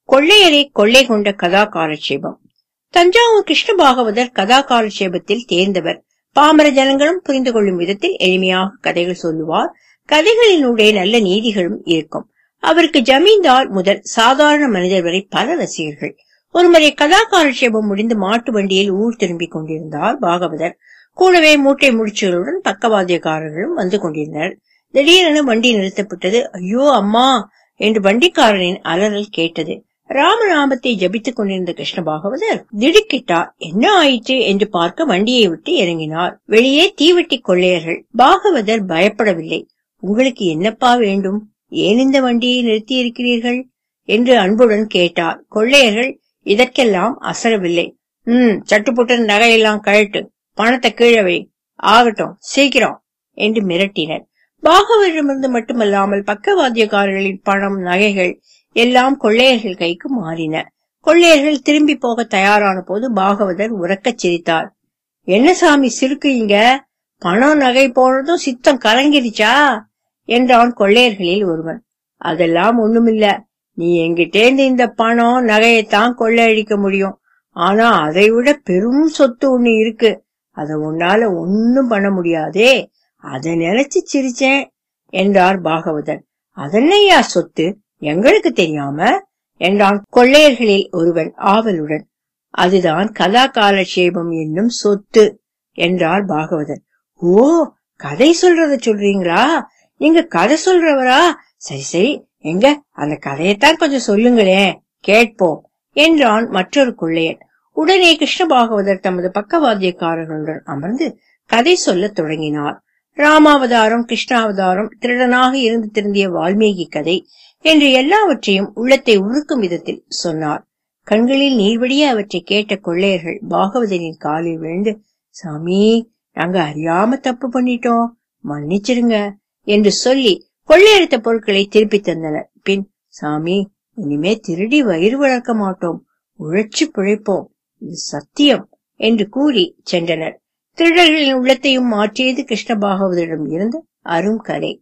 கொள்ளையரை கொள்ளை கொண்ட கதா காலட்சேபம் தஞ்சாவூர் கிருஷ்ண பாகவதர் கதா காலட்சேபத்தில் தேர்ந்தவர் பாமர ஜனங்களும் புரிந்து கொள்ளும் விதத்தில் எளிமையாக கதைகள் சொல்லுவார் கதைகளினுடைய நல்ல நீதிகளும் இருக்கும் அவருக்கு ஜமீன்தார் முதல் சாதாரண மனிதர் வரை பல ரசிகர்கள் ஒருமுறை கதா காலட்சேபம் முடிந்து மாட்டு வண்டியில் ஊர் திரும்பிக் கொண்டிருந்தார் பாகவதர் கூடவே மூட்டை முடிச்சுகளுடன் பக்கவாத்தியக்காரர்களும் வந்து கொண்டிருந்தனர் திடீரென வண்டி நிறுத்தப்பட்டது ஐயோ அம்மா என்று வண்டிக்காரனின் அலறல் கேட்டது ராமநாமத்தை ஜபித்துக் கொண்டிருந்த கிருஷ்ண பாகவதர் திடுக்கிட்டார் என்ன ஆயிற்று என்று பார்க்க வண்டியை விட்டு இறங்கினார் வெளியே தீவெட்டி கொள்ளையர்கள் பாகவதர் பயப்படவில்லை உங்களுக்கு என்னப்பா வேண்டும் ஏன் இந்த வண்டியை நிறுத்தி இருக்கிறீர்கள் என்று அன்புடன் கேட்டார் கொள்ளையர்கள் இதற்கெல்லாம் அசரவில்லை ம் சட்டுப்புட்டு நகையெல்லாம் கழட்டு பணத்தை கீழே வை ஆகட்டும் சீக்கிரம் என்று மிரட்டினர் பாகவரிடமிருந்து மட்டுமல்லாமல் பக்கவாத்தியக்காரர்களின் பணம் நகைகள் எல்லாம் கொள்ளையர்கள் கைக்கு மாறின கொள்ளையர்கள் திரும்பி போக தயாரான போது பாகவதர் உறக்கச் சிரித்தார் என்ன சாமி சிரிக்கிறீங்க பணம் நகை போனதும் சித்தம் கலங்கிருச்சா என்றான் கொள்ளையர்களில் ஒருவன் அதெல்லாம் ஒண்ணுமில்ல நீ எங்கிட்டேந்து இந்த பணம் நகையைத்தான் கொள்ளையடிக்க முடியும் ஆனா அதை விட பெரும் சொத்து ஒண்ணு இருக்கு அத உன்னால ஒண்ணும் பண்ண முடியாதே அத நினைச்சு சிரிச்சேன் என்றார் பாகவதர் அதென்னையா சொத்து எங்களுக்கு தெரியாம என்றான் கொள்ளையர்களில் ஒருவன் ஆவலுடன் அதுதான் கதா காலட்சேபம் என்னும் சொத்து என்றார் பாகவதர் ஓ கதை சொல்றத சொல்றீங்களா நீங்க கதை சொல்றவரா சரி சரி எங்க அந்த கதையத்தான் கொஞ்சம் சொல்லுங்களேன் கேட்போம் என்றான் மற்றொரு கொள்ளையன் உடனே கிருஷ்ண பாகவதர் தமது பக்கவாத்தியக்காரர்களுடன் அமர்ந்து கதை சொல்லத் தொடங்கினார் ராமாவதாரம் கிருஷ்ணாவதாரம் திருடனாக இருந்து திருந்திய வால்மீகி கதை என்று எல்லாவற்றையும் உள்ளத்தை உருக்கும் விதத்தில் சொன்னார் கண்களில் நீர்வடிய அவற்றை கேட்ட கொள்ளையர்கள் பாகவதரின் காலில் விழுந்து சாமி நாங்க அறியாம தப்பு பண்ணிட்டோம் மன்னிச்சிருங்க என்று சொல்லி கொள்ளையடித்த பொருட்களை திருப்பி தந்தனர் பின் சாமி இனிமே திருடி வயிறு வளர்க்க மாட்டோம் உழைச்சு பிழைப்போம் இது சத்தியம் என்று கூறி சென்றனர் திருடர்களின் உள்ளத்தையும் மாற்றியது கிருஷ்ண பாகவதரிடம் இருந்த அரும் கலை